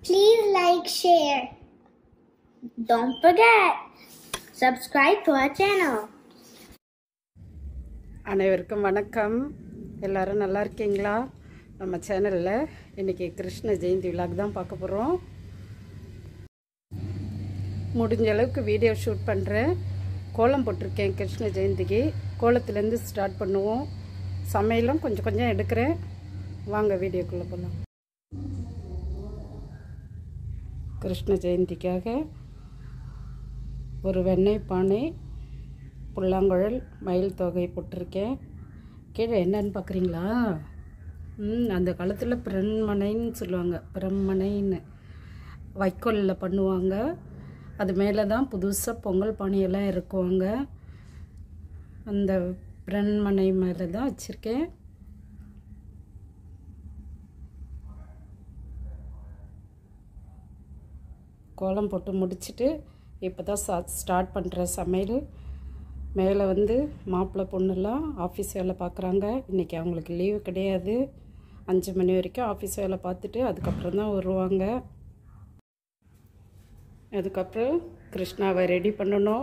Please like, share. Don't forget, subscribe to our channel. அனைவருக்கும் வணக்கம் எல்லாரும் நல்லா இருக்கீங்களா நம்ம சேனலில் இன்றைக்கி கிருஷ்ண ஜெயந்தி விழாக்கு தான் பார்க்க போகிறோம் முடிஞ்ச அளவுக்கு வீடியோ ஷூட் பண்ணுறேன் கோலம் போட்டிருக்கேன் கிருஷ்ண ஜெயந்திக்கு கோலத்துலேருந்து ஸ்டார்ட் பண்ணுவோம் சமையலும் கொஞ்சம் கொஞ்சம் எடுக்கிறேன் வாங்க வீடியோக்குள்ளே போகலாம் கிருஷ்ண ஜெயந்திக்காக ஒரு வெண்ணெய் பானை புல்லாங்குழல் மயில் தொகை போட்டிருக்கேன் கீழே என்னன்னு பார்க்குறீங்களா ம் அந்த காலத்தில் பிரண்மனைன்னு சொல்லுவாங்க பிரம்மனைன்னு வைக்கோலில் பண்ணுவாங்க அது மேலே தான் புதுசாக பொங்கல் பானையெல்லாம் இருக்குவாங்க அந்த பிரண்மனை மேலே தான் வச்சுருக்கேன் கோலம் போட்டு முடிச்சுட்டு இப்போ தான் ஸ்டார்ட் பண்ணுற சமையல் மேலே வந்து மாப்பிள்ளை பொண்ணுலாம் ஆஃபீஸ் வேலை பார்க்குறாங்க இன்றைக்கி அவங்களுக்கு லீவு கிடையாது அஞ்சு மணி வரைக்கும் ஆஃபீஸ் வேலை பார்த்துட்டு அதுக்கப்புறம் தான் வருவாங்க அதுக்கப்புறம் கிருஷ்ணாவை ரெடி பண்ணணும்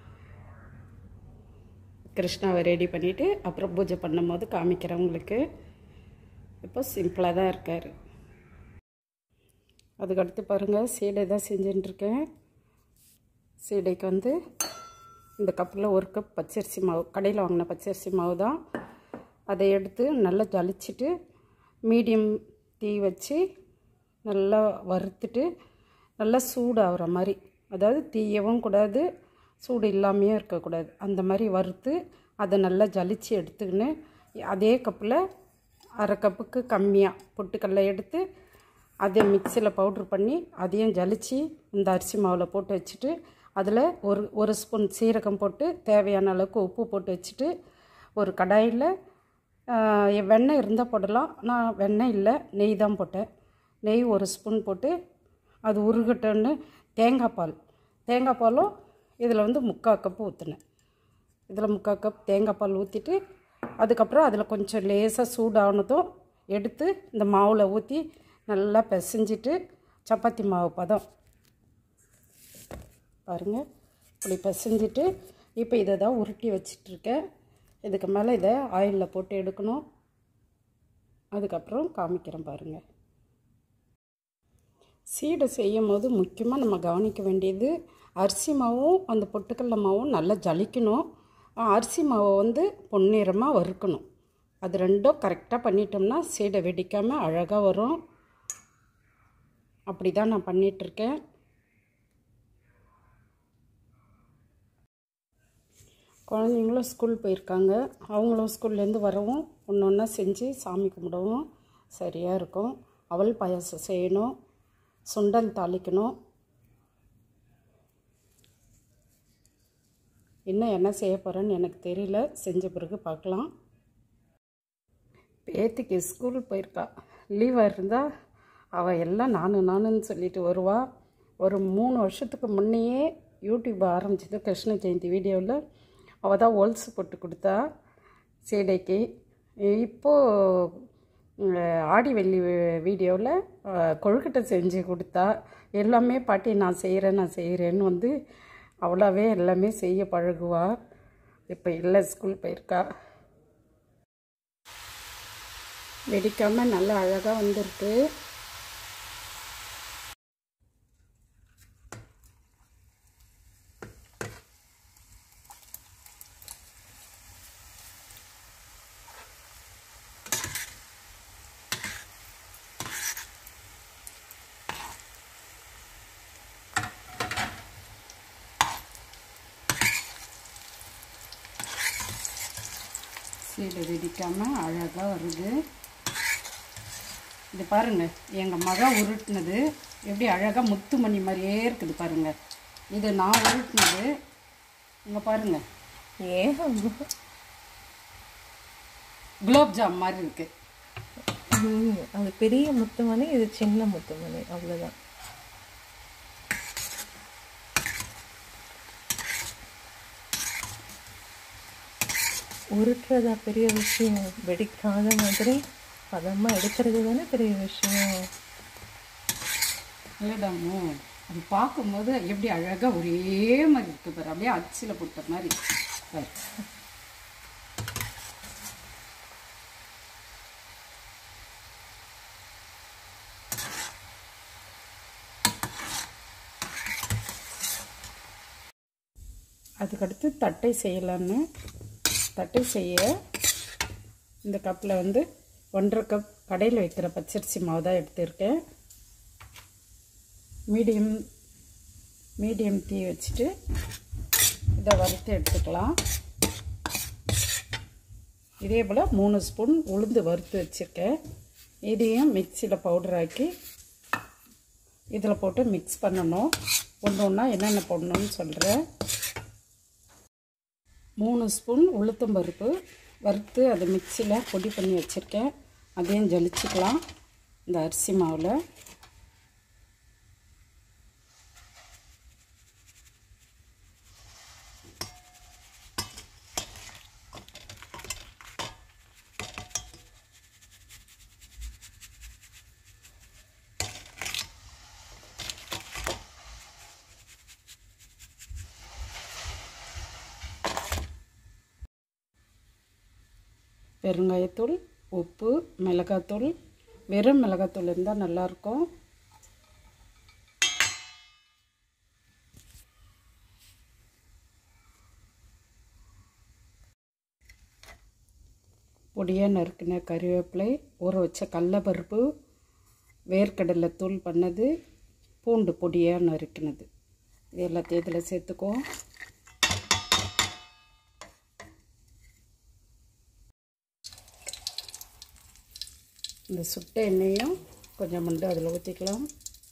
கிருஷ்ணாவை ரெடி பண்ணிவிட்டு அப்புறம் பூஜை பண்ணும்போது காமிக்கிறேன் உங்களுக்கு இப்போ சிம்பிளாக தான் இருக்கார் அதுக்கடுத்து பாருங்கள் சீடை தான் செஞ்சுட்டுருக்கேன் சீடைக்கு வந்து இந்த கப்பில் ஒரு கப் பச்சரிசி மாவு கடையில் வாங்கின பச்சரிசி மாவு தான் அதை எடுத்து நல்லா ஜலிச்சிட்டு மீடியம் தீ வச்சு நல்லா வறுத்துட்டு நல்லா சூடாகிற மாதிரி அதாவது தீயவும் கூடாது சூடு இல்லாமையும் இருக்கக்கூடாது அந்த மாதிரி வறுத்து அதை நல்லா ஜலிச்சு எடுத்துக்கின்னு அதே கப்பில் அரை கப்புக்கு கம்மியாக பொட்டுக்கடலை எடுத்து அதை மிக்சியில் பவுட்ரு பண்ணி அதையும் ஜலிச்சு இந்த அரிசி மாவில் போட்டு வச்சுட்டு அதில் ஒரு ஒரு ஸ்பூன் சீரகம் போட்டு தேவையான அளவுக்கு உப்பு போட்டு வச்சுட்டு ஒரு கடாயில் வெண்ணெய் இருந்தால் போடலாம் நான் வெண்ணெய் இல்லை நெய் தான் போட்டேன் நெய் ஒரு ஸ்பூன் போட்டு அது உருகட்டோன்னு தேங்காய் பால் தேங்காய் பாலும் இதில் வந்து முக்கால் கப்பு ஊற்றினேன் இதில் முக்கால் கப் தேங்காய் பால் ஊற்றிட்டு அதுக்கப்புறம் அதில் கொஞ்சம் லேசாக சூடானதும் எடுத்து இந்த மாவில் ஊற்றி நல்லா பிசைஞ்சிட்டு சப்பாத்தி மாவு பதம் பாருங்கள் இப்படி பிசைஞ்சிட்டு இப்போ இதை தான் உருட்டி வச்சிட்ருக்கேன் இதுக்கு மேலே இதை ஆயிலில் போட்டு எடுக்கணும் அதுக்கப்புறம் காமிக்கிறேன் பாருங்கள் சீடை செய்யும் போது முக்கியமாக நம்ம கவனிக்க வேண்டியது அரிசி மாவும் அந்த பொட்டுக்கடல மாவும் நல்லா ஜலிக்கணும் அரிசி மாவை வந்து பொன்னிறமாக வறுக்கணும் அது ரெண்டும் கரெக்டாக பண்ணிட்டோம்னா சீடை வெடிக்காமல் அழகாக வரும் அப்படி தான் நான் பண்ணிகிட்ருக்கேன் குழந்தைங்களும் ஸ்கூல் போயிருக்காங்க அவங்களும் ஸ்கூல்லேருந்து வரவும் ஒன்று ஒன்றா செஞ்சு சாமி கும்பிடவும் சரியாக இருக்கும் அவல் பாயாசம் செய்யணும் சுண்டல் தாளிக்கணும் இன்னும் என்ன செய்ய போகிறேன்னு எனக்கு தெரியல செஞ்ச பிறகு பார்க்கலாம் பேத்திக்கு ஸ்கூல் போயிருக்கா லீவாக இருந்தால் அவள் எல்லாம் நானு நானுன்னு சொல்லிட்டு வருவாள் ஒரு மூணு வருஷத்துக்கு முன்னையே யூடியூப் ஆரம்பிச்சது கிருஷ்ண ஜெயந்தி வீடியோவில் அவள் தான் ஹோல்ஸ் போட்டு கொடுத்தா சீடைக்கு இப்போது ஆடி வெள்ளி வீடியோவில் கொழுக்கட்டை செஞ்சு கொடுத்தா எல்லாமே பாட்டி நான் செய்கிறேன் நான் செய்கிறேன்னு வந்து அவ்வளோவே எல்லாமே செய்ய பழகுவா இப்போ இல்லை ஸ்கூல் போயிருக்கா வெடிக்காமல் நல்லா அழகாக வந்திருக்கு சீடை வெடிக்காமல் அழகாக வருது இது பாருங்கள் எங்கள் மக உருட்டினது எப்படி அழகாக முத்து மணி மாதிரியே இருக்குது பாருங்கள் இது நான் உருட்டினது இங்கே பாருங்கள் ஏன் குலோப் ஜாம் மாதிரி இருக்குது ம், அது பெரிய முத்துமணி இது சின்ன முத்துமணி அவ்வளோதான் உருட்டுறதா பெரிய விஷயம் வெடிக்காத மாதிரி பதமாக எடுக்கிறது தானே பெரிய விஷயம் இல்லடாமோ அது பார்க்கும்போது எப்படி அழகாக ஒரே மாதிரி இருக்கு பாரு அப்படியே அச்சில் போட்ட மாதிரி பாரு அதுக்கடுத்து தட்டை செய்யலான்னு தட்டை செய்ய இந்த கப்பில் வந்து ஒன்றரை கப் கடையில் வைக்கிற பச்சரிசி மாவு தான் எடுத்திருக்கேன் மீடியம் மீடியம் தீ வச்சுட்டு இதை வறுத்து எடுத்துக்கலாம் இதே போல் மூணு ஸ்பூன் உளுந்து வறுத்து வச்சுருக்கேன் இதையும் மிக்சியில் பவுடர் ஆக்கி இதில் போட்டு மிக்ஸ் பண்ணணும் ஒன்று ஒன்றா என்னென்ன போடணும்னு சொல்கிறேன் மூணு ஸ்பூன் உளுத்தம்பருப்பு வறுத்து அதை மிக்சியில் பொடி பண்ணி வச்சுருக்கேன் அதையும் ஜலிச்சுக்கலாம் இந்த அரிசி மாவில் பெருங்காயத்தூள் உப்பு மிளகாத்தூள் வெறும் மிளகாத்தூள் இருந்தால் நல்லாயிருக்கும் பொடியாக நறுக்கின கறிவேப்பிலை ஊற வச்ச கடலப்பருப்பு வேர்க்கடலை தூள் பண்ணது பூண்டு பொடியாக நறுக்கினது இது எல்லாத்தையும் இதில் சேர்த்துக்குவோம் இந்த சுட்ட எண்ணெயும் கொஞ்சம் மண்டு அதில் ஊற்றிக்கலாம்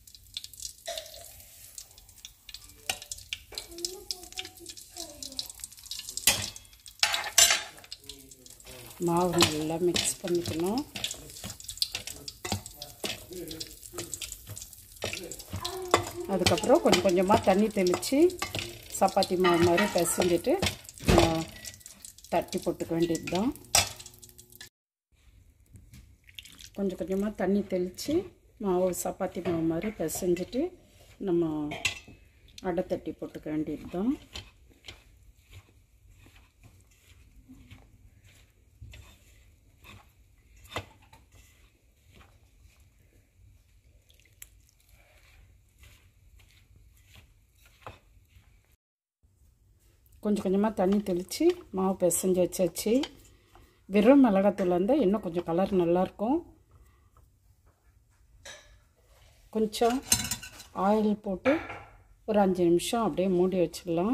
மாவு நல்லா மிக்ஸ் பண்ணிக்கணும் அதுக்கப்புறம் கொஞ்சம் கொஞ்சமாக தண்ணி தெளித்து சப்பாத்தி மாவு மாதிரி பிசைஞ்சிட்டு ஆ, தட்டி போட்டுக்க வேண்டியது தான் கொஞ்சம் கொஞ்சமாக தண்ணி தெளித்து மாவு சப்பாத்தி மாவு மாதிரி பிசைஞ்சிட்டு நம்ம அடை தட்டி போட்டுக்க வேண்டியது தான் கொஞ்சம் கொஞ்சமாக தண்ணி தெளித்து மாவு பிசைஞ்சு வச்சாச்சு வெறும் மிளகாத்தூள் இருந்தால் இன்னும் கொஞ்சம் கலர் நல்லாயிருக்கும் கொஞ்சம் ஆயில் போட்டு ஒரு அஞ்சு நிமிஷம் அப்படியே மூடி வச்சிடலாம்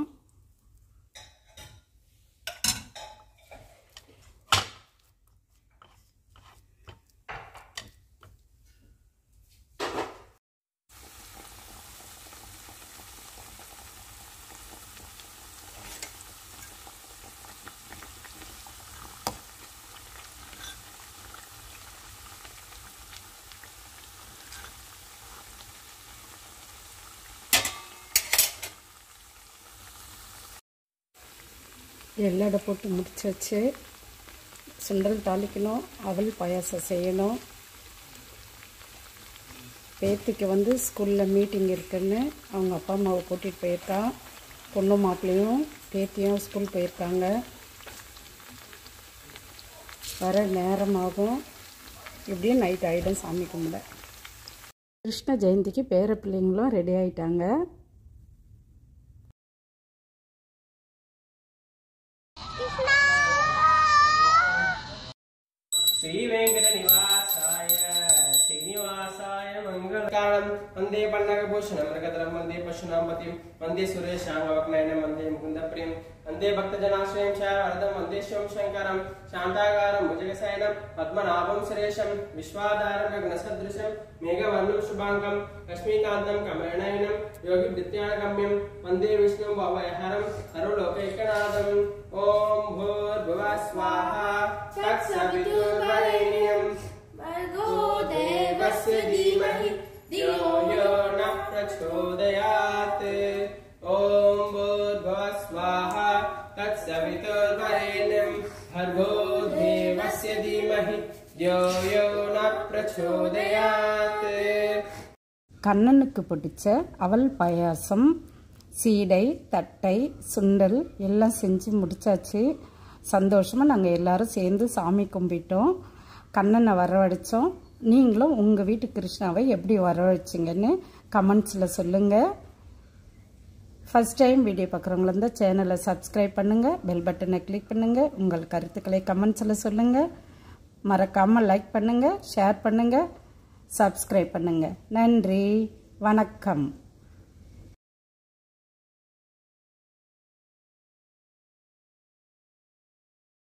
எல்லடை போட்டு முடிச்சாச்சு சுண்டல் தாளிக்கணும் அவல் பாயாசம் செய்யணும் பேத்திக்கு வந்து ஸ்கூலில் மீட்டிங் இருக்குன்னு அவங்க அப்பா அம்மாவை கூட்டிகிட்டு போயிருக்கா பொண்ணு மாப்பிள்ளையும் பேத்தியும் ஸ்கூல் போயிருக்காங்க வர நேரமாகும் இப்படியும் நைட் ஆகிடும் சாமி கும்பிட கிருஷ்ண ஜெயந்திக்கு பேர பிள்ளைங்களும் ரெடி ஆயிட்டாங்க श्रीवेङ्कटनिवासाय श्रीनिवासाय मङ्गलकारणं वन्दे पन्नगभूषणं मृगधरं वन्दे पशुनां वन्दे सुरेशाङ्गवक्नयनं वन्दे मुकुन्दप्रियं वन्दे भक्तजनाश्रयं च वरदं वन्दे शिवं शङ्करं शान्ताकारं भुजगशयनं पद्मनाभं सुरेशं विश्वाधारं गगनसदृशं मेघवर्णं शुभाङ्गं लक्ष्मीकान्तं कमलनयनं योगिवृत्यागम्यं वन्दे विष्णुं भवयहरं सर्वलोकैकनाथम् ॐ भूर्भुवः स्वाहा तत्सवितुर्वरेण्यं भर्गो देवस्य धीमहि धियो यो न प्रचोदयात् ॐ भूर्भुवः स्वाहा तत्सवितुर्वरेण्यं भर्गो देवस्य धीमहि धियो यो न प्रचोदयात् கண்ணனுக்கு பிடிச்ச அவல் பாயாசம் சீடை தட்டை சுண்டல் எல்லாம் செஞ்சு முடிச்சாச்சு சந்தோஷமாக நாங்கள் எல்லாரும் சேர்ந்து சாமி கும்பிட்டோம் கண்ணனை வரவழைச்சோம் நீங்களும் உங்கள் வீட்டு கிருஷ்ணாவை எப்படி வரவழைச்சிங்கன்னு கமெண்ட்ஸில் சொல்லுங்கள் ஃபஸ்ட் டைம் வீடியோ பார்க்குறவங்கள இருந்தால் சேனலை சப்ஸ்கிரைப் பண்ணுங்கள் பெல் பட்டனை கிளிக் பண்ணுங்கள் உங்கள் கருத்துக்களை கமெண்ட்ஸில் சொல்லுங்கள் மறக்காமல் லைக் பண்ணுங்கள் ஷேர் பண்ணுங்கள் சப்ஸ்கிரைப் பண்ணுங்கள் நன்றி வணக்கம்